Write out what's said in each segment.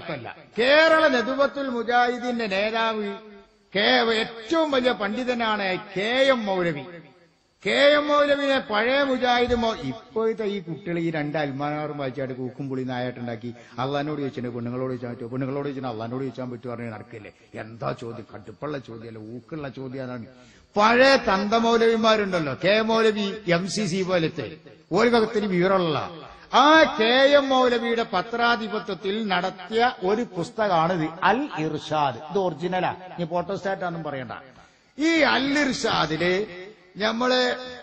പഴയപ്പല്ല കേരള നെതുവത്തുൽ മുജാഹിദിന്റെ നേതാവ് കെ ഏറ്റവും വലിയ പണ്ഡിതനാണ് K M Maulavi K M മൗലവിനെ പഴയ മുജാഹിദ് മോ ഇപ്പോഴത്തെ ഈ കുട്ടികൾ ഈ രണ്ട് അൽമാനാറും വായിച്ചായിട്ട് കൂക്കും പുളി നായായിട്ടുണ്ടാക്കി അള്ളഹാനോട് ചോദിച്ചിട്ട് പെണ്ണുങ്ങളോട് ചോദിച്ചാൽ പറ്റുമോ പെണ്ണുങ്ങളോട് ചോദിച്ചാൽ അള്ളഹാനോട് ചോദിച്ചാൽ പറ്റുമോ പറഞ്ഞാൽ നടക്കില്ലേ എന്താ ചോദ്യം കടുപ്പുള്ള ചോദ്യമല്ല ഊക്കുള്ള ചോദ്യമാണ് പഴയ തന്ത മൗലവിമാരുണ്ടല്ലോ K Maulavi M C C പോലത്തെ ഓർക്കത്തിന് വിവരമുള്ള ആ കെ എം മൗലവിയുടെ പത്രാധിപത്യത്തിൽ നടത്തിയ ഒരു പുസ്തകമാണ് ഇത് അൽ ഇർഷാദ് ഇത് ഒറിജിനലാ ഇനി ഫോട്ടോസ്റ്റാറ്റാന്നും പറയണ്ട ഈ അൽ ഇർഷാദില് നമ്മള്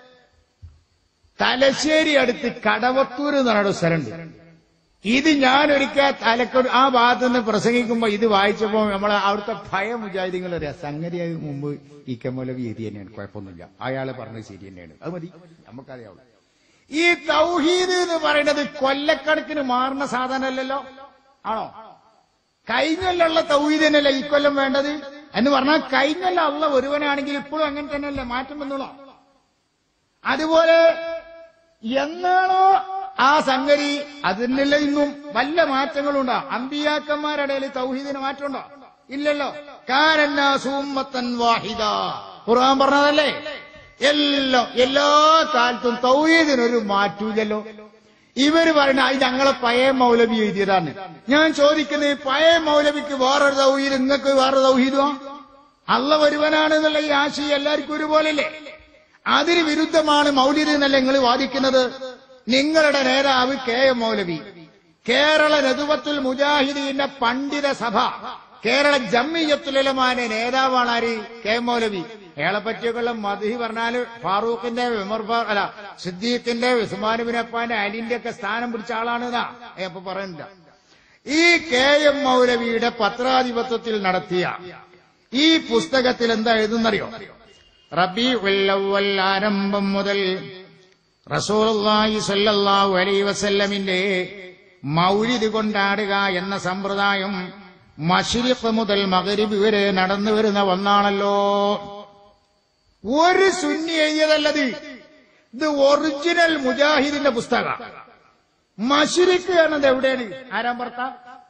തലശ്ശേരി അടുത്ത് കടവത്തൂർ എന്ന് പറയുന്ന ഒരു സ്ഥലമുണ്ട് ഇത് ഞാൻ ഒരിക്കൽ തലക്കോട് ആ ഭാഗത്ത് നിന്ന് പ്രസംഗിക്കുമ്പോ ഇത് വായിച്ചപ്പോ നമ്മളെ അവിടുത്തെ ഭയ മുജാഹിദിങ്ങൾ അറിയാം സംഗതി അത് മുമ്പ് ഈ കമോലവി എഴുതി തന്നെയാണ് കുഴപ്പമൊന്നുമില്ല അയാള് പറഞ്ഞത് ശരി തന്നെയാണ് അത് മതി നമുക്കറിയാവുള്ളൂ ഈ തൗഹീദ് എന്ന് പറയുന്നത് കൊല്ലക്കണക്കിന് മാറുന്ന സാധനമല്ലല്ലോ ആണോ കഴിഞ്ഞൊല്ലുള്ള തൗഹീദ് തന്നെയല്ലേ ഈ കൊല്ലം വേണ്ടത് എന്ന് പറഞ്ഞാൽ കഴിഞ്ഞല്ല അള്ള ഒരുവനാണെങ്കിൽ ഇപ്പോഴും അങ്ങനെ തന്നെയല്ലേ മാറ്റം വന്നോളൂ അതുപോലെ എന്നാണോ ആ സംഗതി അതിനുള്ള ഇന്നും വല്ല മാറ്റങ്ങളുണ്ടോ അമ്പിയാക്കന്മാരുടെ ഇടയിൽ തൗഹീദിന് മാറ്റമുണ്ടോ ഇല്ലല്ലോ കാരന്നാസൂമ്മത്തൻ വാഹിദ ഖുർആൻ പറഞ്ഞതല്ലേ എല്ലാം എല്ലാ കാലത്തും തൗഹീദിനൊരു മാറ്റൂലല്ലോ ഇവര് പറയുന്ന അത് ഞങ്ങളെ പഴയ മൗലവി എഴുതിയതാണ് ഞാൻ ചോദിക്കുന്നത് ഈ പഴയ മൗലവിക്ക് വേറൊരു തൗഹീദ് നിങ്ങൾക്ക് വേറെ തൗഹീദോ അള്ള ഒരുവനാണ് എന്നുള്ള ഈ ആശയം എല്ലാവർക്കും ഒരുപോലല്ലേ അതിന് വിരുദ്ധമാണ് മൗലിദ് എന്നല്ല നിങ്ങൾ വാദിക്കുന്നത് നിങ്ങളുടെ നേതാവ് കെ എം മൗലവി കേരള നദുവത്തുൽ മുജാഹിദീന്റെ പണ്ഡിത സഭ കേരള ജമ്മിയത്തുലമാന്റെ നേതാവാണ് ആര് കെ എം മൗലവി അയാളെ പറ്റിയൊക്കെയുള്ള മധു പറഞ്ഞാല് ഫാറൂഖിന്റെ ഉമർ ഫാ- അല്ല സിദ്ദീഖിന്റെ ഉസ്മാനുബിനപ്പാന്റെ അലിന്റെ ഒക്കെ സ്ഥാനം പിടിച്ച ആളാണ് ഇതാ അപ്പൊ പറയുന്നില്ല ഈ കെ എം മൗലവിയുടെ പത്രാധിപത്യത്തിൽ നടത്തിയ ഈ പുസ്തകത്തിൽ എന്താ എഴുതുന്നറിയോ റബി ഉല്ലവൽ ആരംഭം മുതൽ റസൂലുള്ളാഹി സ്വല്ലല്ലാഹു അലൈഹി വസല്ലമിന്റെ മൗലിദ് കൊണ്ടാടുക എന്ന സമ്പ്രദായം മഷ്രിഖ് മുതൽ മഗ്രിബ് വരെ നടന്നു വരുന്ന ഒന്നാണല്ലോ ഒരു സുന്നി എഴുതിയതല്ലത് ഇത് ഒറിജിനൽ മുജാഹിദിന്റെ പുസ്തക മഷിരിക്ക് എന്നത് എവിടെയാണ് ആരാം ഭർത്ത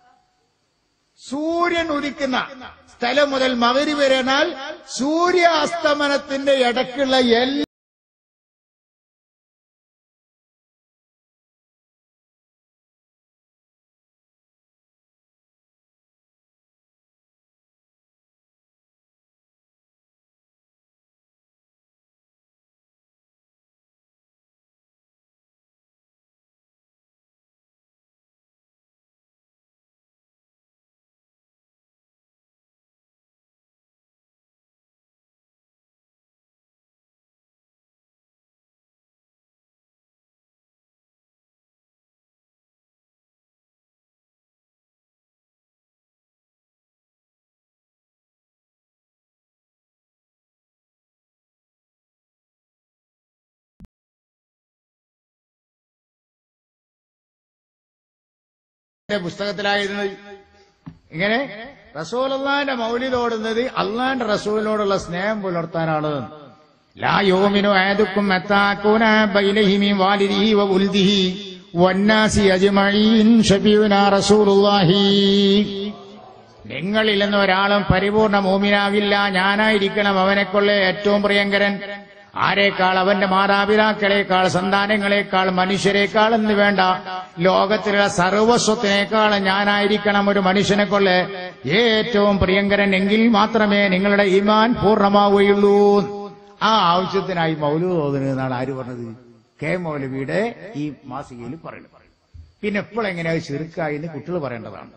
സൂര്യൻ ഉദിക്കുന്ന സ്ഥലം മുതൽ മകരി വരെനാൽ സൂര്യാസ്തമനത്തിന്റെ ഇടയ്ക്കുള്ള എല്ലാ പുസ്തകത്തിലായിരുന്നത് ഇങ്ങനെ റസൂലുള്ളാന്റെ മൗലിദ് ഓടുന്നത് അള്ളാന്റെ റസൂലിനോടുള്ള സ്നേഹം പുലർത്താനാണ് ലാ യോമിനു ആദുക്കും അത്താക്കൂന ബൈലഹിമി വാലിദിഹി വ ഉൽദിഹി വന്നാസി അജ്മഈൻ ഷഫീഉനാ റസൂലുള്ളാഹി നിങ്ങളിൽ നിന്ന് ഒരാളും പരിപൂർണ മൂമിനാകില്ല ഞാനായിരിക്കണം അവനെക്കൊള്ള ഏറ്റവും പ്രിയങ്കരൻ ആരേക്കാൾ അവന്റെ മാതാപിതാക്കളെക്കാൾ സന്താനങ്ങളെക്കാൾ മനുഷ്യരെക്കാൾ എന്ന് വേണ്ട ലോകത്തിലുള്ള സർവസ്വത്തിനേക്കാൾ ഞാനായിരിക്കണം ഒരു മനുഷ്യനെ കൊള്ള ഏറ്റവും പ്രിയങ്കരൻ എങ്കിൽ മാത്രമേ നിങ്ങളുടെ ഈമാൻ പൂർണ്ണമാവുകയുള്ളൂ ആ ആവശ്യത്തിനായി മൗലൂദ് ഓതുന്നതാണ് ആര് പറഞ്ഞത് കെ മൗലവിയുടെ ഈ മാസികയിൽ പറയുന്നത് പിന്നെ എപ്പോഴെങ്ങനെയാ ചെറുക്കായി എന്ന് കുട്ടികൾ പറയേണ്ടതാണ്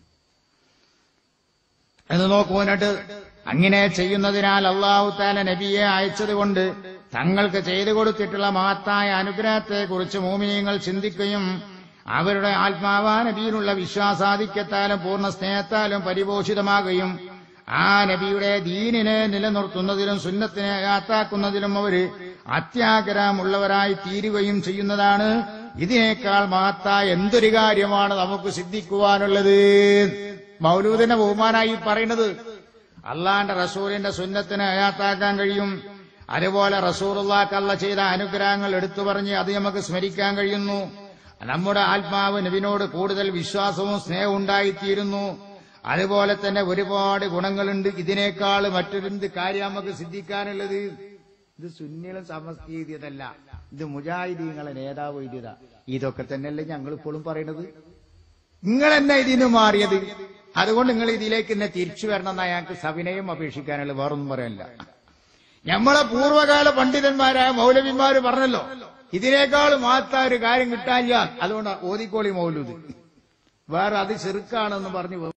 എന്ന് നോക്കുവാനായിട്ട് അങ്ങനെ ചെയ്യുന്നതിനാൽ അള്ളാഹു താല നബിയെ അയച്ചതുകൊണ്ട് തങ്ങൾക്ക് ചെയ്തു കൊടുത്തിട്ടുള്ള മഹത്തായ അനുഗ്രഹത്തെ കുറിച്ച് മോമിനിയങ്ങൾ ചിന്തിക്കുകയും അവരുടെ ആത്മാവാ നബിയിലുള്ള വിശ്വാസാധിക്യത്താലും പൂർണ്ണ സ്നേഹത്താലും പരിപോഷിതമാകുകയും ആ നബിയുടെ ദീനിനെ നിലനിർത്തുന്നതിലും സുന്നത്തിനെ യാത്താക്കുന്നതിലും അവര് അത്യാഗ്രഹമുള്ളവരായി തീരുകയും ചെയ്യുന്നതാണ് ഇതിനേക്കാൾ മഹത്തായ എന്തൊരു കാര്യമാണ് നമുക്ക് സിദ്ധിക്കുവാനുള്ളത് മൗലൂദിന്റെ ബഹുമാനായി പറയുന്നത് അള്ളാന്റെ റസൂലിന്റെ സുന്നത്തിനെ അയാത്താക്കാൻ കഴിയും അതുപോലെ റസൂറുള്ളാക്ക് അല്ല ചെയ്ത അനുഗ്രഹങ്ങൾ എടുത്തു പറഞ്ഞ് അത് നമുക്ക് സ്മരിക്കാൻ കഴിയുന്നു നമ്മുടെ ആത്മാവ് നബിനോട് കൂടുതൽ വിശ്വാസവും സ്നേഹവും ഉണ്ടായിത്തീരുന്നു അതുപോലെ തന്നെ ഒരുപാട് ഗുണങ്ങളുണ്ട് ഇതിനേക്കാൾ മറ്റൊരെന്ത് കാര്യം നമുക്ക് സിദ്ധിക്കാനുള്ളത് ഇത് സുന്നികളും സമസ്തി എഴുതിയതല്ല ഇത് മുജാഹിദീങ്ങളെ നേതാവ് എഴുതിയതാ ഇതൊക്കെ തന്നെയല്ലേ ഞങ്ങൾ ഇപ്പോഴും പറയണത് നിങ്ങൾ എന്നാ ഇതിന് മാറിയത് അതുകൊണ്ട് നിങ്ങൾ ഇതിലേക്ക് എന്നെ തിരിച്ചു വരണം എന്നാ ഞങ്ങൾക്ക് സവിനയം അപേക്ഷിക്കാനുള്ള വേറൊന്നും പറയാനില്ല നമ്മളെ പൂർവ്വകാല പണ്ഡിതന്മാരായ മൗലവിമാര് പറഞ്ഞല്ലോ ഇതിനേക്കാൾ മാത്ത ഒരു കാര്യം കിട്ടാനില്ല അതുകൊണ്ട് ഓതിക്കോളി മൗലൂദ് വേറെ അത് ചെറുക്കാണെന്ന് പറഞ്ഞു